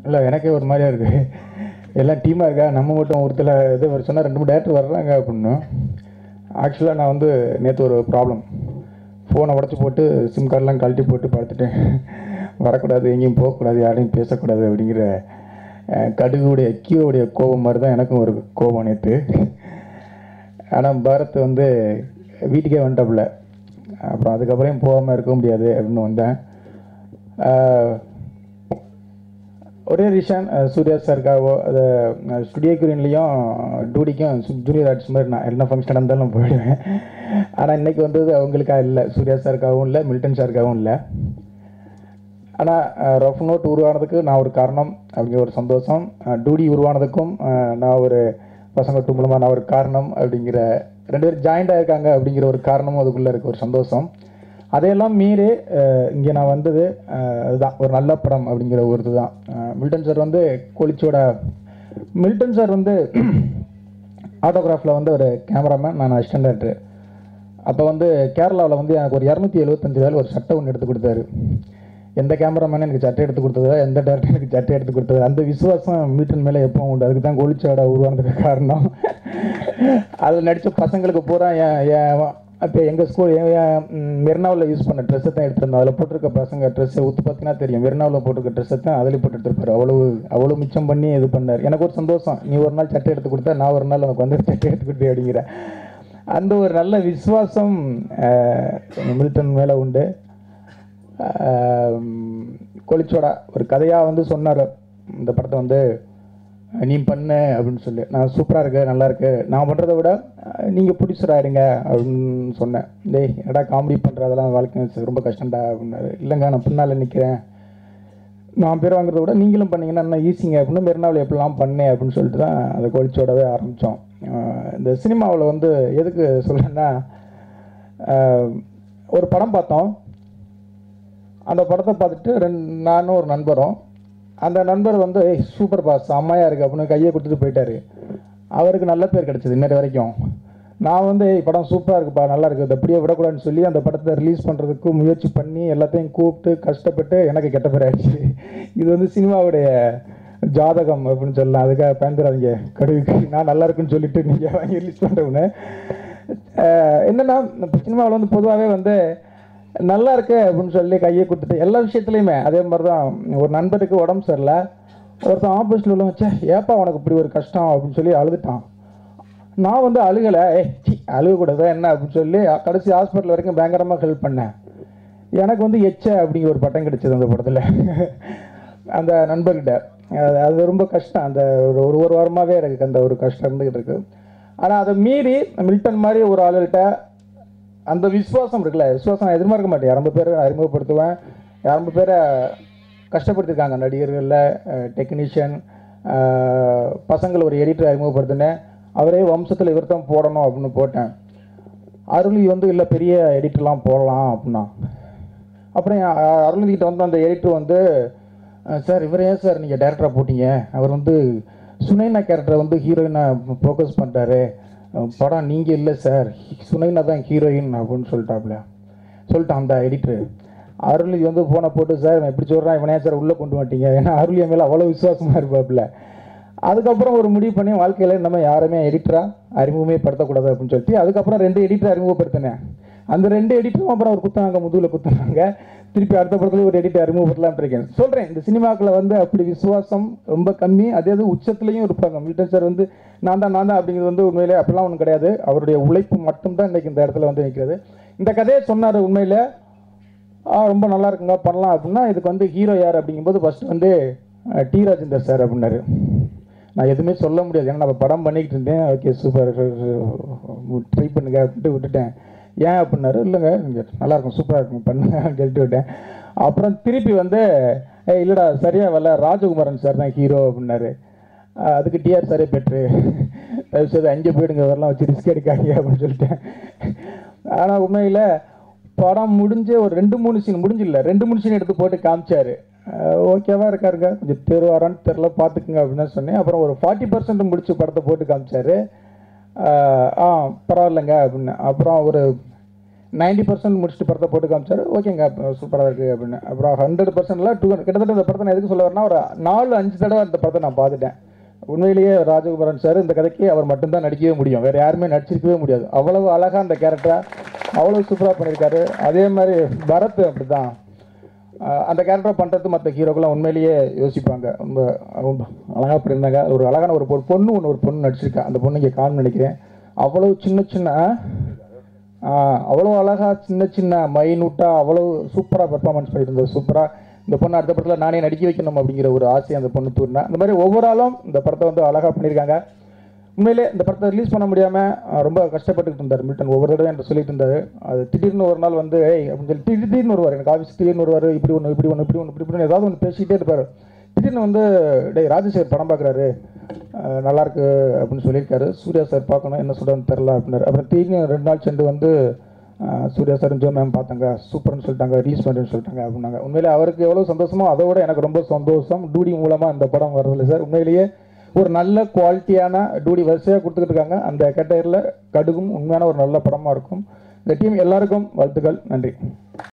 இல்லை எனக்கே ஒரு மாதிரியா இருக்குது எல்லாம் டீமாக இருக்கா நம்ம மட்டும் ஒருத்தர் இது ஒரு சொன்னால் ரெண்டு மூணு டேரக்டர் வர்றாங்க அப்படின்னு ஆக்சுவலாக நான் வந்து நேற்று ஒரு ப்ராப்ளம் ஃபோனை உடச்சி போட்டு சிம் கார்டெலாம் கழட்டி போட்டு படுத்துட்டேன் வரக்கூடாது எங்கேயும் போகக்கூடாது யாரையும் பேசக்கூடாது அப்படிங்கிற அஹ், கடுகுடைய கியோடைய கோபம் மாதிரி தான் எனக்கும் ஒரு கோபம் நேற்று ஆனால் பாரத் வந்து வீட்டுக்கே வந்துட்டாப்புல அப்புறம் அதுக்கப்புறம் போகாமல் இருக்க முடியாது அப்படின்னு வந்தேன் ஆஹ், ஒரே ரிஷான் அஹ், சூர்யா சாருக்காவோ அது ஸ்டுடியோ குரீன்லேயும் டூடிக்கும் ஜூனியர் ஆர்ட்ஸ் மாதிரி நான் என்ன ஃபங்க்ஷன் நடந்தாலும் நான் போயிடுவேன் ஆனால் இன்னைக்கு வந்தது அவங்களுக்காக இல்லை சூர்யா சாருக்காகவும் இல்லை மில்டன் சாருக்காகவும் இல்லை ஆனால் ரஃப் நோட் உருவானதுக்கு நான் ஒரு காரணம் அப்படிங்கிற ஒரு சந்தோஷம் அஹ், டூடி உருவானதுக்கும் அஹ், நான் ஒரு பசங்க டூ மூலமாக நான் ஒரு காரணம் அப்படிங்கிற ரெண்டு பேரும் ஜாயிண்டாக இருக்காங்க அப்படிங்கிற ஒரு காரணமும் அதுக்குள்ளே இருக்க ஒரு சந்தோஷம் அதையெல்லாம் மீறி இங்கே நான் வந்தது அஹ், அதுதான் ஒரு நல்ல படம் அப்படிங்கிற ஒரு இதுதான் அஹ், மில்டன் சார் வந்து கொலிச்சோட மில்டன் சார் வந்து ஆட்டோகிராஃபில் வந்து ஒரு கேமராமேன் நான் அசிஸ்டன்ட் டேரக்டர் அப்போ வந்து கேரளாவில் வந்து எனக்கு ஒரு இரநூத்தி எழுபத்தஞ்சு வேலை ஒரு சட்டை ஒன்று எடுத்து கொடுத்தாரு எந்த கேமராமேனும் எனக்கு சட்டை எடுத்து கொடுத்தது எந்த டேரக்டர் எனக்கு சட்டை எடுத்து கொடுத்தது அந்த விசுவாசம் மீட்டன் மேலே எப்பவும் உண்டு அதுக்கு தான் கோலிச்சாடா உருவானதுக்கு காரணம் அதில் நடித்த பசங்களுக்கு பூரா என் என் இப்போ எங்கள் ஸ்கூல் மெர்னாவில் யூஸ் பண்ண ட்ரெஸ்ஸை தான் எடுத்திருந்தோம் அதில் போட்டிருக்க பசங்க ட்ரெஸ்ஸை ஊற்று பார்த்தீங்கன்னா தெரியும் மெர்னாவில் போட்டிருக்க ட்ரெஸ்ஸை தான் அதில் போட்டு எடுத்திருப்பாரு அவ்வளவு அவ்வளோ மிச்சம் பண்ணி இது பண்ணார் எனக்கு ஒரு சந்தோஷம் நீ ஒரு நாள் சட்டை எடுத்து கொடுத்தா நான் ஒரு நாள் உனக்கு வந்து சட்டை எடுத்து கொடுத்தேன் அப்படிங்கிற அந்த ஒரு நல்ல விசுவாசம் அஹ், மில்டன் மேலே உண்டு கொலிச்சோடா ஒரு கதையாக வந்து சொன்னார் இந்த படத்தை வந்து நீ பண்ணு அப்படின்னு சொல்லி நான் சூப்பராக இருக்கு நல்லா இருக்கு நான் பண்ணுறதை விட நீங்கள் ப்ரொடியூசர் ஆகிடுங்க அப்படின்னு சொன்னேன் டேய் என்னடா காமெடி பண்ணுறதெல்லாம் வாழ்க்கை ரொம்ப கஷ்டம்டா அப்படின்னாரு இல்லைங்க நான் பின்னால் நிற்கிறேன் நான் பேர் வாங்குறத விட நீங்களும் பண்ணீங்கன்னா என்ன ஈஸிங்க அப்படின்னு மெரினாவில் எப்படிலாம் பண்ணேன் அப்படின்னு சொல்லிட்டு தான் அந்த கொலிச்சோடவே ஆரம்பித்தோம் இந்த சினிமாவில் வந்து எதுக்கு சொல்கிறேன்னா ஒரு படம் பார்த்தோம் அந்த படத்தை பார்த்துட்டு ரெண்டு நானும் ஒரு நண்பரும் அந்த நண்பர் வந்து "ஏய், சூப்பர் பாஸ் செம்மையாக இருக்குது அப்படின்னு கையை கொடுத்துட்டு போயிட்டாரு அவருக்கு நல்ல பேர் கிடைச்சது இன்னொரு வரைக்கும் நான் வந்து "ஏய், படம் சூப்பராக இருக்குப்பா நல்லா இருக்குது இதை அப்படியே விடக்கூடாதுன்னு சொல்லி அந்த படத்தை ரிலீஸ் பண்ணுறதுக்கு முயற்சி பண்ணி எல்லாத்தையும் கூப்பிட்டு கஷ்டப்பட்டு எனக்கு கெட்ட பேர் ஆயிடுச்சு இது வந்து சினிமாவுடைய ஜாதகம் அப்படின்னு சொல்லலாம் அதுக்காக பயந்துடாதீங்க கடுவுக்கு நான் நல்லா இருக்குன்னு சொல்லிட்டு நீங்கள் வாங்கி ரிலீஸ் பண்ணுறவனு என்னென்னா சினிமாவில் வந்து பொதுவாகவே வந்து நல்லா இருக்கு அப்படின்னு சொல்லி கையை கொடுத்துட்டு எல்லா விஷயத்துலையுமே அதே மாதிரி தான் ஒரு நண்பருக்கு உடம்பு சரியில்லை ஒருத்தன் ஆப்போசிட்டில் உள்ள வச்சா ஏப்பா உனக்கு இப்படி ஒரு கஷ்டம் அப்படின்னு சொல்லி அழுதுட்டான் நான் வந்து அழுகலை ஏ சி அழுகக்கூடாது என்ன அப்படின்னு சொல்லி கடைசி ஹாஸ்பிட்டல் வரைக்கும் பயங்கரமாக ஹெல்ப் பண்ணேன் எனக்கு வந்து எச்ச அப்படிங்கிற ஒரு பட்டம் கிடைச்சது அந்த படத்தில் அந்த நண்பர்கிட்ட அது அது ரொம்ப கஷ்டம் அந்த ஒரு ஒரு ஒரு வாரமாகவே எனக்கு அந்த ஒரு கஷ்டம் இருந்துகிட்டு இருக்கு ஆனால் அதை மீறி மில்டன் மாதிரி ஒரு ஆளுகிட்ட அந்த விசுவாசம் இருக்குல்ல விசுவாசம் நான் எதிர்பார்க்க மாட்டேன் ரொம்ப பேரை நான் அறிமுகப்படுத்துவேன் ரொம்ப பேரை கஷ்டப்படுத்திருக்காங்க நடிகர்களில் டெக்னீஷியன் பசங்களை ஒரு எடிட்டர் அறிமுகப்படுத்தினேன் அவரே வம்சத்தில் இவர் தான் போடணும் அப்படின்னு போட்டேன் அருளி வந்து இல்லை பெரிய எடிட்டர்லாம் போடலாம் அப்படின்னா அப்புறம் என் அ- அருள்நிதி கிட்ட வந்து அந்த எடிட்டர் வந்து "அஹ், சார் இவர் ஏன் சார் நீங்கள் டேரக்டராக போட்டீங்க அவர் வந்து சுனைனா கேரக்டரை வந்து ஹீரோயினை ஃபோக்கஸ் பண்ணுறாரு படம் நீங்கள் இல்லை சார் சுனைனா தான் ஹீரோயின் அப்படின்னு சொல்லிட்டாப்புல சொல்லிட்டான் அந்த எடிட்டர் அருள்நிதி வந்து ஃபோனை போட்டு சார் இவன் எப்படி சொல்கிறான் இவனே சார் உள்ளே கொண்டு வந்துட்டீங்க ஏன்னா அருளிய மேலே அவ்வளோ விசுவாசமாக இருப்பாப்புல அதுக்கப்புறம் ஒரு முடிவு பண்ணி வாழ்க்கையில் நம்ம யாருமே எடிட்டராக அறிமுகமே படுத்தக்கூடாது அப்படின்னு சொல்லிட்டு அதுக்கப்புறம் ரெண்டு எடிட்டர் அறிமுகப்படுத்தினேன் அந்த ரெண்டு எடிட்டரும் அப்புறம் ஒரு குத்துனாங்க முதுகில் குத்துனாங்க திருப்பி அடுத்த படத்துல ஒரு எடிட்டர் அறிமுகப்படுத்தலாம்னு இருக்கேன் சொல்கிறேன் இந்த சினிமாக்களில் வந்து அப்படி விசுவாசம் ரொம்ப கம்மி அதே அது உச்சத்துலையும் இருப்பாங்க மில்டன் சார் வந்து நான் தான் நான் தான் அப்படிங்கிறது வந்து உண்மையிலே அப்படிலாம் ஒன்றும் கிடையாது அவருடைய உழைப்பு மட்டும்தான் இன்னைக்கு இந்த இடத்துல வந்து நிற்கிறது இந்த கதையை சொன்னார் உண்மையில் ஆ ரொம்ப நல்லா இருக்குங்க பண்ணலாம் அப்படின்னா இதுக்கு வந்து ஹீரோ யார் அப்படிங்கும்போது ஃபர்ஸ்ட் வந்து அஹ், டி ராஜேந்தர் சார் அப்படின்னாரு நான் எதுவுமே சொல்ல முடியாது ஏன்னா நம்ம படம் பண்ணிக்கிட்டு இருந்தேன் ஓகே சூப்பர் ட்ரை பண்ணுங்க அப்படின்ட்டு விட்டுட்டேன் ஏன் அப்படின்னாரு இல்லைங்க நீங்கள் நல்லா இருக்கும் சூப்பராக இருக்கும் பண்ணுங்க அப்படின்னு சொல்லிட்டு விட்டேன் அப்புறம் திருப்பி வந்து ஏய் இல்லைடா சரியா வரல ராஜகுமாரன் சார் தான் ஹீரோ அப்படின்னாரு அஹ், அதுக்கு டிஆர் சாரே பெட்ரு தயவுசெய்து அங்கே போயிடுங்க வரலாம் வச்சு ரிஸ்க் எடுக்காதீங்க அப்படின்னு சொல்லிட்டேன் ஆனால் உண்மையில் படம் முடிஞ்சு ஒரு ரெண்டு மூணு சீன் முடிஞ்சில்ல ரெண்டு மூணு சீன் எடுத்து போட்டு காமிச்சாரு ஓகேவா இருக்காருங்க கொஞ்சம் தெருவாரான்னு தெரில பார்த்துக்குங்க அப்படின்னு தான் சொன்னேன் அப்புறம் ஒரு ஃபார்ட்டி பர்சன்ட் முடிச்சு படத்தை போட்டு காமிச்சாரு அஹ் ஆ பரவாயில்லைங்க அப்படின்னு அப்புறம் ஒரு நைன்டி பர்சன்ட் முடிச்சுட்டு படத்தை போட்டு காமிச்சாரு ஓகேங்க சூப்பராக இருக்குது அப்படின்னு அப்புறம் ஹண்ட்ரட் பர்சன்ட்ல டூ கிட்டத்தட்ட இந்த படத்தை நான் எதுக்கு சொல்ல வரேன்னா ஒரு நாலு அஞ்சு தடவை இந்த படத்தை நான் பார்த்துட்டேன் உண்மையிலேயே ராஜகுமாரன் சார் இந்த கதைக்கு அவர் மட்டும்தான் நடிக்கவே முடியும் வேறு யாருமே நடிச்சிருக்கவே முடியாது அவ்வளவு அழகாக அந்த கேரக்டரை அவ்வளோ சூப்பராக பண்ணியிருக்காரு அதே மாதிரி பரத் அப்படி தான் அந்த கேரக்டர் பண்ணுறது மற்ற ஹீரோக்கெல்லாம் உண்மையிலேயே யோசிப்பாங்க ரொம்ப ரொம்ப அழகாக பண்ணியிருந்தாங்க ஒரு அழகான ஒரு பொ- பொண்ணு ஒன்று ஒரு பொண்ணு நடிச்சிருக்கா அந்த பொண்ணு இங்கே காணும் நினைக்கிறேன் அவ்வளோ சின்ன சின்ன ஆ, அவ்வளோ அழகாக சின்ன சின்ன மைனூட்டாக அவ்வளோ சூப்பராக பெர்ஃபார்மன்ஸ் பண்ணியிருந்தது சூப்பராக இந்த பொண்ணு அடுத்த படத்தில் நானே நடிக்க வைக்கணும் அப்படிங்கிற ஒரு ஆசை அந்த பொண்ணு தூரினேன் அந்த மாதிரி ஒவ்வொரு இந்த படத்தை வந்து அழகாக பண்ணியிருக்காங்க உண்மையிலே இந்த படத்தை ரிலீஸ் பண்ண முடியாமல் ரொம்ப கஷ்டப்பட்டுக்கிட்டு இருந்தார் மில்டன் ஒவ்வொரு தடவை என்கிட்ட சொல்லிட்டு இருந்தார் அது திடீர்னு ஒரு நாள் வந்து ஏய் அப்படின்னு சொல்லி திடீர் திடீர்னு வருவார் எனக்கு ஆஃபீஸ் திடீர்னு வருவார் இப்படி ஒன்று இப்படி ஒன்று இப்படி ஒன்று இப்படி இப்படி ஏதாவது ஒன்று பேசிக்கிட்டே இருப்பார் திடீர்னு வந்து டேய் ராஜசேகர் படம் பார்க்குறாரு நல்லா இருக்கு அப்படின்னு சொல்லியிருக்காரு சூர்யா சார் பார்க்கணும் என்ன சொல்கிறேன்னு தெரில அப்படின்னாரு அப்புறம் திடீர்னு ரெண்டு நாள் சென்று வந்து அஹ், சூர்யா சார் ஜோ மேம் பார்த்தாங்க சூப்பர்னு சொல்லிட்டாங்க ரீஸ் பண்ணுறேன்னு சொல்லிட்டாங்க அப்படின்னாங்க உண்மையிலே அவருக்கு எவ்வளோ சந்தோஷமோ அதை விட எனக்கு ரொம்ப சந்தோஷம் டூடி மூலமாக இந்த படம் வரதில்லை சார் உண்மையிலேயே ஒரு நல்ல குவாலிட்டியான டூடி வரிசையாக கொடுத்துக்கிட்டு இருக்காங்க அந்த கேட்டகரியில் கடுகும் உண்மையான ஒரு நல்ல படமாக இருக்கும் இந்த டீம் எல்லாருக்கும் வாழ்த்துக்கள் நன்றி